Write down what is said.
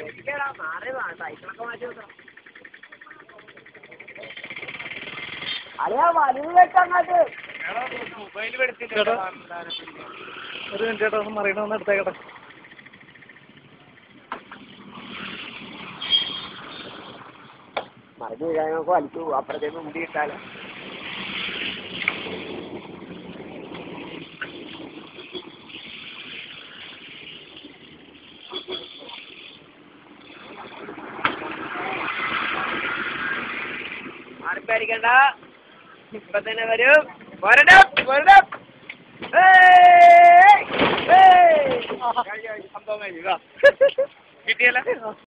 അളിയാ വലുത് വെച്ചങ്ങോട്ട് ചേട്ടാ ഒരു മിനിറ്റ് ചേട്ടാ ഒന്ന് മറിയണമെന്ന് എടുത്തേക്കട്ടെ മറിഞ്ഞു വീഴാനൊക്കെ വലിച്ചു അപ്പുറത്തേക്ക് മുടി ഇട്ടാലോ ആർപ്പേടിക്കണ്ട ഇപ്പൊ തന്നെ വരും വരണം വരണം ഏയ്! ഏയ്! കിട്ടിയല്ലേ